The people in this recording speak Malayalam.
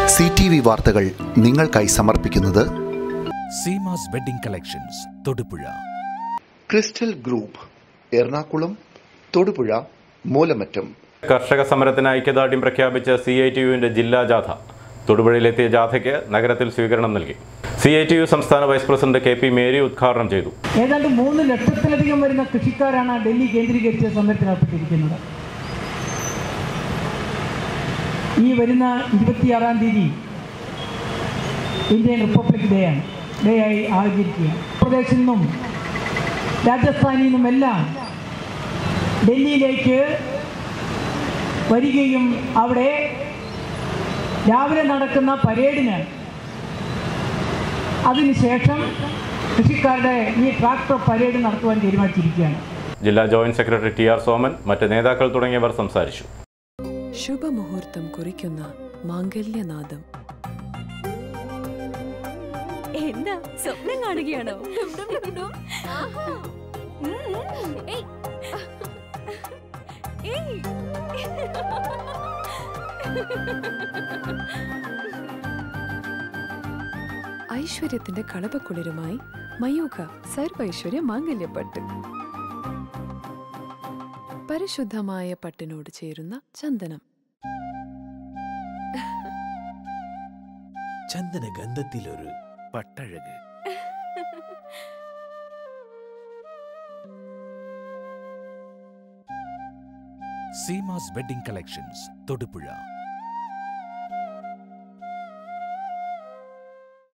സി ടി വി വാർത്തകൾ നിങ്ങൾക്കായി സമർപ്പിക്കുന്നത് Seemas wedding collections Thodupuzha crystal group Ernakulam Thodupuzha Moolamattam കർഷക സമരത്തിന് ഐക്യദാർഢ്യം പ്രഖ്യാപിച്ച സി ഐ ടി യുവിന്റെ ജില്ലാ ജാഥ തൊടുപുഴയിലെത്തിയ ജാഥയ്ക്ക് നഗരത്തിൽ സ്വീകരണം നൽകി സി ഐ ടി യു സംസ്ഥാന vice president K P Mary ഉദ്ഘാടനം ചെയ്തു ഏതാണ്ട് മൂന്ന് ലക്ഷത്തിലധികം വരുന്ന കൃഷിക്കാരാണ് ഡൽഹി കേന്ദ്രീകരിച്ച് സമരത്തിലേർപ്പെട്ടിരിക്കുന്നത് ഈ വരുന്ന ഇരുപത്തിയാറാം തീയതി ഇന്ത്യൻ റിപ്പബ്ലിക് ഡേ ആണ് ഡേ ആയി ആചരിക്കുകയാണ് പ്രദേശത്തു നിന്നും രാജസ്ഥാനിൽ നിന്നുമെല്ലാം ഡൽഹിയിലേക്ക് വരികയും അവിടെ രാവിലെ നടക്കുന്ന പരേഡിന് അതിനുശേഷം കൃഷിക്കാരുടെ ഈ ട്രാക്ടർ പരേഡ് നടത്തുവാൻ തീരുമാനിച്ചിരിക്കുകയാണ് ജില്ലാ joint secretary T R Soman മറ്റ് നേതാക്കൾ തുടങ്ങിയവർ സംസാരിച്ചു ശുഭമുഹൂർത്തം കുറിക്കുന്ന മാംഗല്യനാദം എന്താ സ്വപ്നം കാണുകയാണോ ഉം. ഏയ്. ഏയ്. ഐശ്വര്യത്തിന്റെ കളപക്കുളിരുമായി മയൂഖ സർവൈശ്വര്യ മാംഗല്യപ്പട്ട് പരിശുദ്ധമായ പട്ടിനോട് ചേരുന്ന ചന്ദനം ചന്ദന ഗന്ധത്തിലൊരു പട്ടഴക് സീമാസ് വെഡിംഗ് കളക്ഷൻസ് തൊടുപുഴ